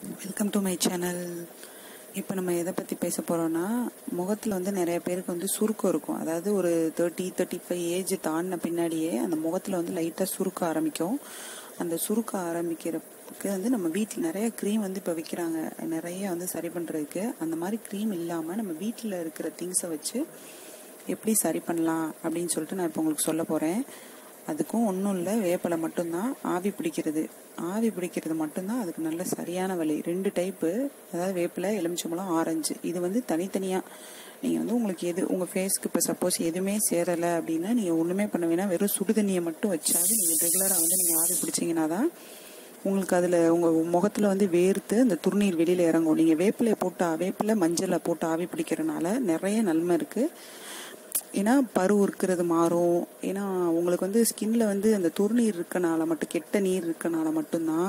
welcome to my channel இப்போ நம்ம எதை பற்றி பேச போகிறோன்னா முகத்தில் வந்து நிறைய பேருக்கு வந்து சுருக்கம் இருக்கும் அதாவது ஒரு தேர்ட்டி தேர்ட்டி ஃபைவ் ஏஜ் தாண்டின பின்னாடியே அந்த முகத்தில் வந்து லைட்டாக சுருக்க ஆரம்பிக்கும் அந்த சுருக்க ஆரம்பிக்கிறதுக்கு வந்து நம்ம வீட்டில் நிறைய க்ரீம் வந்து இப்போ விற்கிறாங்க நிறைய வந்து சரி பண்ணுறதுக்கு அந்த மாதிரி க்ரீம் இல்லாமல் நம்ம வீட்டில் இருக்கிற திங்ஸை வச்சு எப்படி சரி பண்ணலாம் அப்படின்னு சொல்லிட்டு நான் இப்போ உங்களுக்கு சொல்ல போகிறேன் அதுக்கும் ஒன்றும் இல்லை வேப்பிலை மட்டும்தான் ஆவி பிடிக்கிறது ஆவி பிடிக்கிறது மட்டும்தான் அதுக்கு நல்ல சரியான வழி ரெண்டு டைப்பு அதாவது வேப்பிலை எலுமிச்சம்பழம் ஆரஞ்சு இது வந்து தனித்தனியாக நீங்கள் வந்து உங்களுக்கு எது உங்கள் ஃபேஸ்க்கு இப்போ சப்போஸ் எதுவுமே சேரலை அப்படின்னா நீங்கள் ஒன்றுமே பண்ண வேணாம் வெறும் சுடு தண்ணியை மட்டும் வச்சாவது நீங்கள் ரெகுலராக வந்து நீங்கள் ஆவி பிடிச்சிங்கன்னா தான் உங்களுக்கு அதில் உங்கள் முகத்தில் வந்து வேர்த்து அந்த துர்நீர் வெளியில் இறங்கும் நீங்கள் வேப்பிலை போட்டு வேப்பிலை மஞ்சளை போட்டு ஆவி பிடிக்கிறனால நிறைய நன்மை இருக்குது ஏன்னா பரு இருக்கிறது மாறும் ஏன்னா உங்களுக்கு வந்து ஸ்கின்ல வந்து அந்த துர்நீர் இருக்கனால மட்டும் கெட்ட நீர் இருக்கனால மட்டும்தான்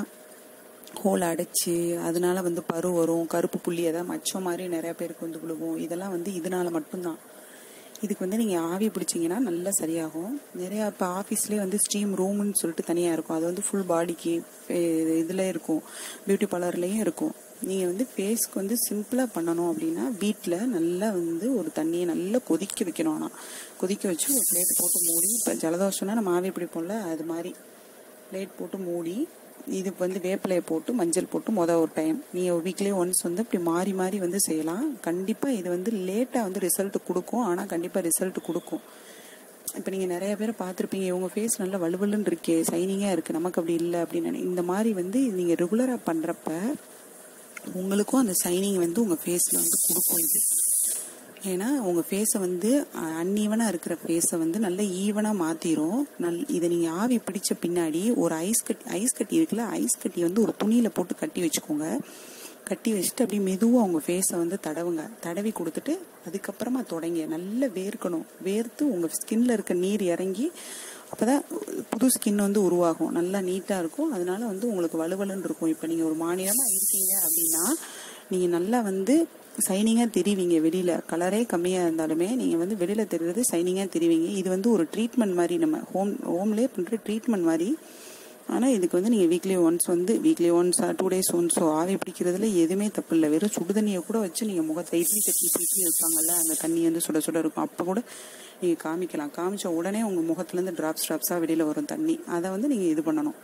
ஹோல் அடைச்சி அதனால வந்து பரு வரும் கருப்பு புள்ளி ஏதாவது மச்சம் மாதிரி நிறைய பேருக்கு வந்து விழுகும் இதெல்லாம் வந்து இதனால மட்டும்தான் இதுக்கு வந்து நீங்கள் ஆவி பிடிச்சிங்கன்னா நல்லா சரியாகும் நிறையா இப்போ ஆஃபீஸ்லேயே வந்து ஸ்டீம் ரூம்னு சொல்லிட்டு தனியாக இருக்கும் அது வந்து ஃபுல் பாடிக்கு இதில் இருக்கும் பியூட்டி பார்லர்லேயும் இருக்கும் நீங்கள் வந்து ஃபேஸ்க்கு வந்து சிம்பிளாக பண்ணணும் அப்படின்னா வீட்டில் நல்லா வந்து ஒரு தண்ணியை நல்லா கொதிக்க வைக்கணும் ஆனால் கொதிக்க வச்சு ஒரு பிளேட் போட்டு மூடி இப்போ ஜலதோஷம்னா நம்ம ஆவி பிடிப்போம்ல அது மாதிரி பிளேட் போட்டு மூடி இது வந்து வேப்பிலையை போட்டு மஞ்சள் போட்டு மொதல் ஒரு டைம் நீங்கள் வீக்லி ஒன்ஸ் வந்து இப்படி மாறி மாறி வந்து செய்யலாம் கண்டிப்பாக இது வந்து லேட்டாக வந்து ரிசல்ட் கொடுக்கும் ஆனால் கண்டிப்பாக ரிசல்ட் கொடுக்கும் இப்போ நீங்கள் நிறைய பேரை பார்த்துருப்பீங்க இவங்க ஃபேஸ் நல்லா வலுவலுன்னு இருக்கே சைனிங்காக இருக்குது நமக்கு அப்படி இல்லை அப்படின்னு இந்த மாதிரி வந்து நீங்கள் ரெகுலராக பண்ணுறப்ப உங்களுக்கும் அந்த சைனிங் வந்து உங்கள் ஃபேஸில் வந்து கொடுக்கும் இது ஏன்னா உங்கள் ஃபேஸை வந்து அன்ஈவனாக இருக்கிற ஃபேஸை வந்து நல்ல ஈவனாக மாற்றிடும் நல் இதை நீங்கள் ஆவி பிடிச்ச பின்னாடி ஒரு ஐஸ் கட்டி ஐஸ் கட்டி இருக்குல்ல ஐஸ் கட்டி வந்து ஒரு துணியில் போட்டு கட்டி வச்சுக்கோங்க கட்டி வச்சுட்டு அப்படியே மெதுவாக உங்கள் ஃபேஸை வந்து தடவுங்க தடவி கொடுத்துட்டு அதுக்கப்புறமா தொடங்க நல்லா வேர்க்கணும் வேர்த்து உங்கள் ஸ்கின்ல இருக்க நீர் இறங்கி அப்போ தான் புது ஸ்கின் வந்து உருவாகும் நல்லா நீட்டாக இருக்கும் அதனால வந்து உங்களுக்கு வலுவலுன்னு இருக்கும் இப்போ நீங்கள் ஒரு மாநிலமாக இருக்கீங்க அப்படின்னா நீங்கள் நல்லா வந்து சைனிங்காக தெரிவிங்க வெளியில் கலரே கம்மியாக இருந்தாலுமே நீங்கள் வந்து வெளியில் தெரிகிறது சைனிங்காக தெரிவிங்க இது வந்து ஒரு ட்ரீட்மெண்ட் மாதிரி நம்ம ஹோம் ஹோம்லேயே பண்ணுற ட்ரீட்மெண்ட் மாதிரி ஆனால் இதுக்கு வந்து நீங்கள் வீக்லி ஒன்ஸ் வந்து வீக்லி ஒன்ஸ் டூ டேஸ் ஒன்ஸோ ஆவி பிடிக்கிறதுல எதுவுமே தப்பு இல்லை வெறும் சுடு தண்ணியை கூட வச்சு நீங்கள் முகத்தை இட்லி சட்னி சட்னி வைப்பாங்கல்ல அந்த தண்ணி வந்து சுட சுட இருக்கும் அப்போ கூட நீங்கள் காமிக்கலாம் காமிச்ச உடனே உங்கள் முகத்துலேருந்து ட்ராப்ஸ் ட்ராப்ஸாக வெளியில் வரும் தண்ணி அதை வந்து நீங்கள் இது பண்ணணும்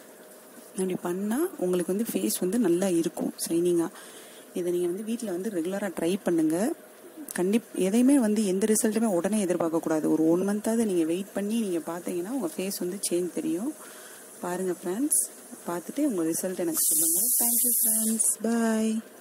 அப்படி பண்ணால் உங்களுக்கு வந்து ஃபேஸ் வந்து நல்லா இருக்கும் ஷைனிங்காக இதை நீங்கள் வந்து வீட்டில் வந்து ரெகுலராக ட்ரை பண்ணுங்கள் கண்டிப் எதையுமே வந்து எந்த ரிசல்ட்டுமே உடனே எதிர்பார்க்கக்கூடாது ஒரு ஒன் மந்த்தாவது நீங்கள் வெயிட் பண்ணி நீங்கள் பார்த்தீங்கன்னா உங்கள் ஃபேஸ் வந்து சேஞ்ச் தெரியும் பாருங்கள் ஃப்ரெண்ட்ஸ் பார்த்துட்டு உங்கள் ரிசல்ட் எனக்கு சொல்லுங்கள் தேங்க்யூ ஃப்ரெண்ட்ஸ் பாய்